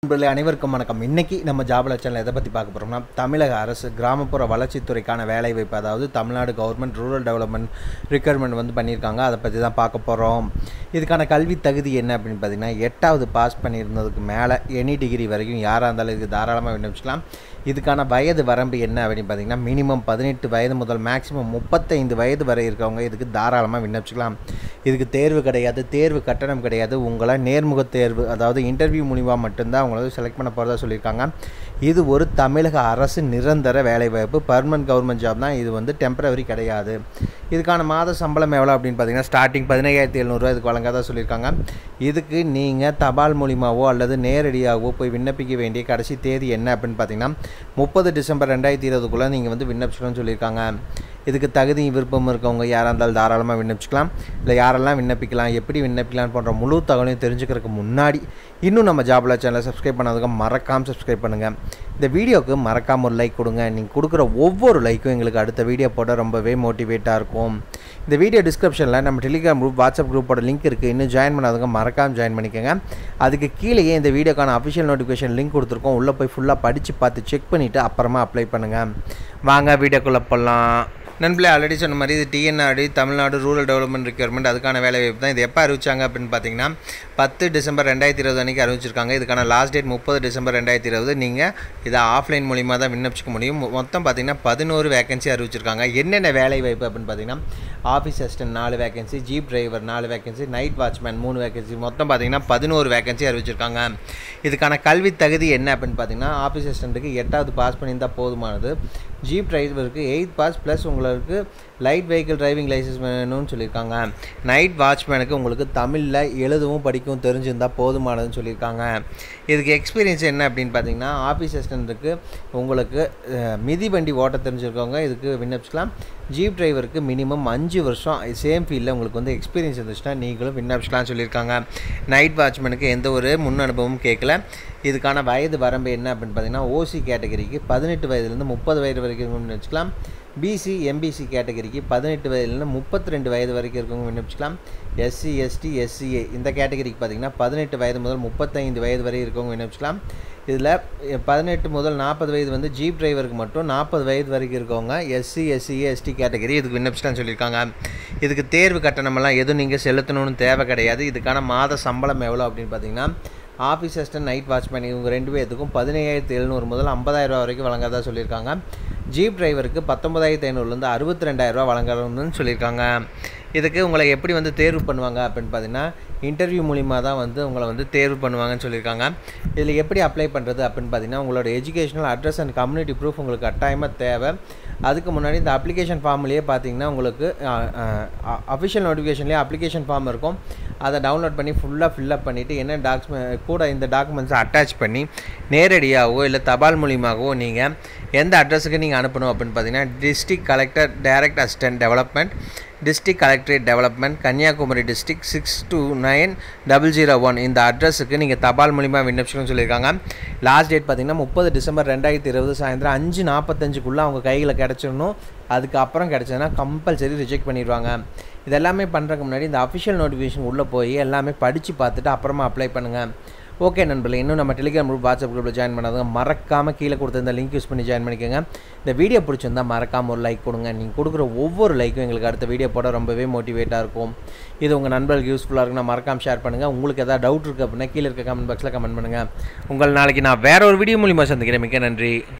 நண்பர்களே அனைவருக்கும் வணக்கம் இன்னைக்கு நம்ம ஜாபல சேனல் எதை பற்றி பார்க்க போகிறோம்னா தமிழக அரசு கிராமப்புற வளர்ச்சித்துறைக்கான வேலைவாய்ப்பு அதாவது Tamil Nadu government rural development requirement வந்து பண்ணியிருக்காங்க அதை பற்றி தான் பார்க்க போகிறோம் இதுக்கான கல்வி தகுதி என்ன அப்படின்னு பார்த்தீங்கன்னா எட்டாவது பாஸ் பண்ணியிருந்ததுக்கு மேலே எனி டிகிரி வரைக்கும் யாராக இருந்தாலும் இதுக்கு தாராளமாக விண்ணப்பிச்சுக்கலாம் இதுக்கான வயது வரம்பு என்ன அப்படின்னு பார்த்தீங்கன்னா மினிமம் பதினெட்டு வயது முதல் மேக்ஸிமம் முப்பத்தைந்து வயது வரை இருக்கவங்க இதுக்கு தாராளமாக விண்ணப்பிச்சுக்கலாம் இதுக்கு தேர்வு கிடையாது தேர்வு கட்டணம் கிடையாது உங்களை நேர்முக தேர்வு அதாவது இன்டர்வியூ மூலிமா மட்டும்தான் உங்களை செலக்ட் பண்ண போகிறதா சொல்லியிருக்காங்க இது ஒரு தமிழக அரசு நிரந்தர வேலைவாய்ப்பு பர்மனன்ட் கவர்மெண்ட் ஜாப் தான் இது வந்து டெம்பரவரி கிடையாது இதுக்கான மாத சம்பளம் எவ்வளோ அப்படின்னு பார்த்தீங்கன்னா ஸ்டார்டிங் பதினையாயிரத்தி எழுநூறுவா இதுக்கு வழங்காதா சொல்லியிருக்காங்க இதுக்கு நீங்கள் தபால் மூலிமாவோ அல்லது நேரடியாகவோ போய் விண்ணப்பிக்க வேண்டிய கடைசி தேதி என்ன அப்படின்னு பார்த்தீங்கன்னா முப்பது டிசம்பர் ரெண்டாயிரத்தி இருபதுக்குள்ளே நீங்கள் வந்து விண்ணப்பிச்சிக்கணும்னு சொல்லியிருக்காங்க இதுக்கு தகுதி விருப்பம் இருக்கவங்க யாராக இருந்தாலும் தாராளமாக விண்ணப்பிச்சுக்கலாம் இல்லை யாரெல்லாம் விண்ணப்பிக்கலாம் எப்படி விண்ணப்பிக்கலாம் போன்ற முழு தகவலையும் தெரிஞ்சுக்கிறதுக்கு முன்னாடி இன்னும் நம்ம ஜாப்ல சேனலை சப்ஸ்கிரைப் பண்ணாதவங்க மறக்காமல் சப்ஸ்கிரைப் பண்ணுங்கள் இந்த வீடியோவுக்கு மறக்காமல் ஒரு லைக் கொடுங்க நீங்கள் கொடுக்குற ஒவ்வொரு லைக்கும் எங்களுக்கு அடுத்த வீடியோ போட ரொம்பவே மோட்டிவேட்டாக இருக்கும் இந்த வீடியோ டிஸ்கிரிப்ஷனில் நம்ம டெலிகிராம் குரூப் வாட்ஸ்அப் குரூப்போட லிங்க் இருக்குது இன்னும் ஜாயின் பண்ணாதவங்க மறக்காமல் ஜாயின் பண்ணிக்கோங்க அதுக்கு கீழேயே இந்த வீடியோக்கான அஃபிஷியல் நோட்டிஃபிகேஷன் லிங்க் கொடுத்துருக்கோம் உள்ளே போய் ஃபுல்லாக படித்து பார்த்து செக் பண்ணிவிட்டு அப்புறமா அப்ளை பண்ணுங்கள் வாங்க வீடியோக்குள்ளே போகலாம் நண்பர்களே ஆல்ரெடி சொன்ன மாதிரி இது TNRD Tamil Nadu rural development requirement அதுக்கான வேலை வாய்ப்பு தான் இது எப்போ அறிவிச்சாங்க அப்படின்னு பார்த்தீங்கன்னா பத்து டிசம்பர் ரெண்டாயிரத்தி இருபது அன்றைக்கி அறிவிச்சிருக்காங்க இதுக்கான லாஸ்ட் டேட் முப்பது டிசம்பர் ரெண்டாயிரத்தி இருபது நீங்கள் இதை ஆஃப்லைன் மூலிமா தான் விண்ணப்பிச்சிக்க முடியும் மொ- மொத்தம் பார்த்தீங்கன்னா பதினோரு வேகன்சி அறிவிச்சிருக்காங்க என்னென்ன வேலை வாய்ப்பு அப்படின்னு பார்த்தீங்கன்னா ஆஃபீஸ் அசிஸ்டன்ட் நாலு வேகன்சி ஜீப் டிரைவர் நாலு வேகன்சி நைட் வாட்ச்மேன் மூணு வேகன்சி மொத்தம் பார்த்தீங்கன்னா பதினோரு வேகன்சி அறிவிச்சிருக்காங்க இதுக்கான கல்வி தகுதி என்ன அப்படின்னு பார்த்தீங்கன்னா ஆஃபீஸ் அசிஸ்டண்ட்டுக்கு எட்டாவது பாஸ் பண்ணியிருந்தால் போதுமானது ஜீப் டிரைவருக்கு எயித் பாஸ் ப்ளஸ் உங்களுக்கு லைட் வெஹிக்கிள் டிரைவிங் லைசன்ஸ் வேணும்னு சொல்லியிருக்காங்க நைட் வாட்ச்மேனுக்கு உங்களுக்கு தமிழில் எழுதவும் படிக்கவும் தெரிஞ்சிருந்தால் போதுமானதுன்னு சொல்லியிருக்காங்க இதுக்கு எக்ஸ்பீரியன்ஸ் என்ன அப்படின்னு பார்த்தீங்கன்னா ஆஃபீஸ் அசிஸ்டண்ட்டுக்கு உங்களுக்கு அஹ், மிதிவண்டி ஓட்ட தெரிஞ்சிருக்கவங்க இதுக்கு விண்ணப்பிச்சுக்கலாம் ஜீப் டிரைவருக்கு மினிமம் அஞ்சு வருஷம் சேம் ஃபீல்டில் உங்களுக்கு வந்து எக்ஸ்பீரியன்ஸ் இருந்துச்சுன்னா நீங்களும் விண்ணப்பிச்சுக்கலாம் சொல்லியிருக்காங்க நைட் வாட்ச்மேனுக்கு எந்த ஒரு முன் அனுபவமும் கேட்கல இதுக்கான வயது வரம்பு என்ன அப்படின்னு பார்த்தீங்கன்னா ஓசி கேட்டகரிக்கு பதினெட்டு வயதுலேருந்து முப்பது வயது வரைக்கும் விண்ணப்பிச்சுக்கலாம் பிசி எம்பிசி கேட்டகரிக்கு பதினெட்டு வயதுலேருந்து முப்பத்தி ரெண்டு வயது வரைக்கும் இருக்கவங்க விண்ணப்பிச்சுக்கலாம் எஸ்சி எஸ்டி எஸ்சிஏ இந்த கேட்டகரிக்கு பார்த்தீங்கன்னா பதினெட்டு வயது முதல் முப்பத்தைந்து வயது வரை இருக்கவங்க விண்ணப்பிச்சுக்கலாம் இதில் பதினெட்டு முதல் நாற்பது வயது வந்து ஜீப் டிரைவருக்கு மட்டும் நாற்பது வயது வரைக்கும் இருக்கவங்க எஸ்சி எஸ்சிஏ எஸ்டி கேட்டகரி இதுக்கு விண்ணப்பிச்சுலாம் சொல்லியிருக்காங்க இதுக்கு தேர்வு கட்டணமெல்லாம் எதுவும் நீங்கள் செலுத்தணும்னு தேவை கிடையாது இதுக்கான மாத சம்பளம் எவ்வளோ அப்படின்னு பார்த்தீங்கன்னா ஆஃபீஸ் அசிஸ்டன்ட் நைட் வாட்ச்மேன் இவங்க ரெண்டு பேர்த்துக்கும் பதினையாயிரத்து எழுநூறு முதல் ஐம்பதாயிரம் ரூபா வரைக்கும் வழங்காதா சொல்லியிருக்காங்க ஜீப் டிரைவருக்கு பத்தொன்பதாயிரத்து ஐநூறுலேருந்து அறுபத்தி ரெண்டாயிரரூவா வழங்கணும்னு சொல்லியிருக்காங்க இதுக்கு உங்களை எப்படி வந்து தேர்வு பண்ணுவாங்க அப்படின்னு பார்த்தீங்கன்னா இன்டர்வியூ மூலிமா தான் வந்து உங்களை வந்து தேர்வு பண்ணுவாங்கன்னு சொல்லியிருக்காங்க இதில் எப்படி அப்ளை பண்ணுறது அப்படின்னு பார்த்தீங்கன்னா உங்களோட educational address and community proof உங்களுக்கு கட்டாயமாக தேவை அதுக்கு முன்னாடி இந்த அப்ளிகேஷன் ஃபார்ம்லேயே பார்த்தீங்கன்னா உங்களுக்கு அஃபிஷியல் நோட்டிஃபிகேஷன்லேயே அப்ளிகேஷன் ஃபார்ம் இருக்கும் அதை டவுன்லோட் பண்ணி ஃபுல்லாக ஃபில்அப் பண்ணிவிட்டு என்ன டாக்குமெ கூட இந்த டாக்குமெண்ட்ஸை அட்டாச் பண்ணி நேரடியாகவோ இல்லை தபால் மூலியமாகவோ நீங்கள் எந்த அட்ரஸுக்கு நீங்கள் அனுப்பணும் அப்படின்னு பார்த்தீங்கன்னா district collector direct assistant development district collectorate development Kanyakumari district six two nine double zero one இந்த அட்ரஸுக்கு நீங்கள் தபால் மூலிமா விண்ணப்பிச்சுக்கணும்னு சொல்லியிருக்காங்க லாஸ்ட் டேட் பார்த்தீங்கன்னா முப்பது டிசம்பர் ரெண்டாயிரத்தி இருபது சாயந்தரம் அஞ்சு நாற்பத்தஞ்சுக்குள்ளே அவங்க கையில் கிடச்சிடணும் அதுக்கப்புறம் கிடச்சதுன்னா கம்பல்சரி ரிஜெக்ட் பண்ணிடுவாங்க இதெல்லாமே பண்ணுறதுக்கு முன்னாடி இந்த அஃபிஷியல் நோட்டிஃபிகேஷன் உள்ளே போய் எல்லாமே படித்து பார்த்துட்டு அப்புறமா அப்ளை பண்ணுங்கள் ஓகே நண்பர்களே இன்னும் நம்ம டெலிகிராம் குரூப் வாட்ஸ்அப் குரூப்பில் ஜாயின் பண்ணாதவங்க மறக்காமல் கீழே கொடுத்த இந்த லிங்க் யூஸ் பண்ணி ஜாயின் பண்ணிக்கோங்க இந்த வீடியோ பிடிச்சிருந்தா மறக்காமல் ஒரு லைக் கொடுங்க நீங்கள் கொடுக்குற ஒவ்வொரு லைக்கும் எங்களுக்கு அடுத்த வீடியோ போட ரொம்பவே மோட்டிவேட்டாக இருக்கும் இது உங்கள் நண்பர்களுக்கு யூஸ்ஃபுல்லாக இருக்குன்னா மறக்காம ஷேர் பண்ணுங்கள் உங்களுக்கு எதாவது டவுட் இருக்குது அப்படின்னா கீழே இருக்க கமெண்ட் பாக்ஸில் கமெண்ட் பண்ணுங்கள் உங்கள் நாளைக்கு நான் வேற ஒரு வீடியோ மூலியமாக சந்திக்கிறேன் மிக்க நன்றி